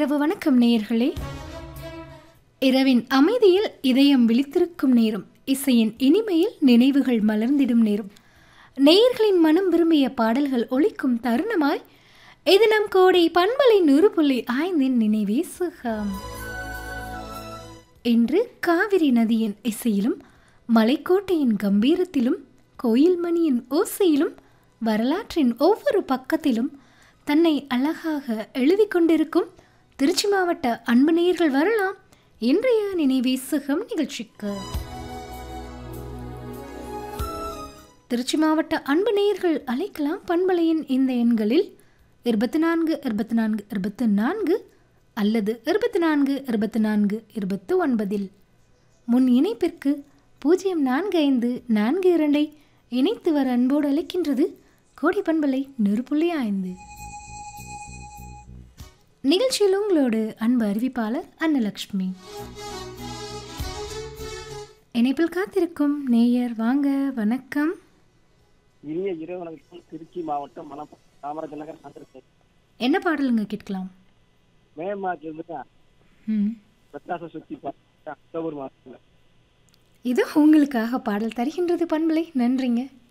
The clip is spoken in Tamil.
இரவு வணக்கம் நேயர்களே இரவின் அமைதியில் இதயம் விழித்திருக்கும் நேரம் இசையின் இனிமையில் நினைவுகள் மலர்ந்திடும் நேரம் நேயர்களின் மனம் விரும்பிய பாடல்கள் ஒலிக்கும் தருணமாய் இது நம் கோடை பண்பலை நூறு புள்ளி ஐந்தின் நினைவே சுகம் இன்று காவிரி நதியின் இசையிலும் மலைக்கோட்டையின் கம்பீரத்திலும் கோயில் மணியின் ஓசையிலும் வரலாற்றின் ஒவ்வொரு பக்கத்திலும் தன்னை அழகாக எழுதி கொண்டிருக்கும் திருச்சி மாவட்ட அன்பு நேயர்கள் வரலாம் இன்றைய நினைவே சுகம் நிகழ்ச்சிக்கு திருச்சி மாவட்ட அன்பு நேயர்கள் அழைக்கலாம் பண்பலையின் இந்த எண்களில் இருபத்தி நான்கு இருபத்தி நான்கு இருபத்தி நான்கு அல்லது இருபத்தி நான்கு இருபத்தி நான்கு இருபத்தி ஒன்பதில் முன் இணைப்பிற்கு பூஜ்ஜியம் நான்கு ஐந்து நான்கு இரண்டை இணைத்து வர அன்போடு அழைக்கின்றது கோடி பண்பலை நெருப்புள்ளி ஐந்து நிகழ்ச்சியில் உங்களோடு அன்பு அறிவிப்பாளர் அன்னலக்ஷ்மி இணைப்பில் காத்திருக்கும் நேயர் வாங்க வணக்கம் இனிய இரவு வணக்கம் திருச்சி மாவட்டம் மணப்ப காமராஜ நகர் சந்திரசேகர் என்ன பாடலுங்க கேட்கலாம் மே மாதம் இருந்துட்டு ம் பிரகாச சுத்தி பார்த்தேன் அக்டோபர் மாசத்துல இது உங்களுக்காக பாடல் தருகின்றது பண்பலை நன்றிங்க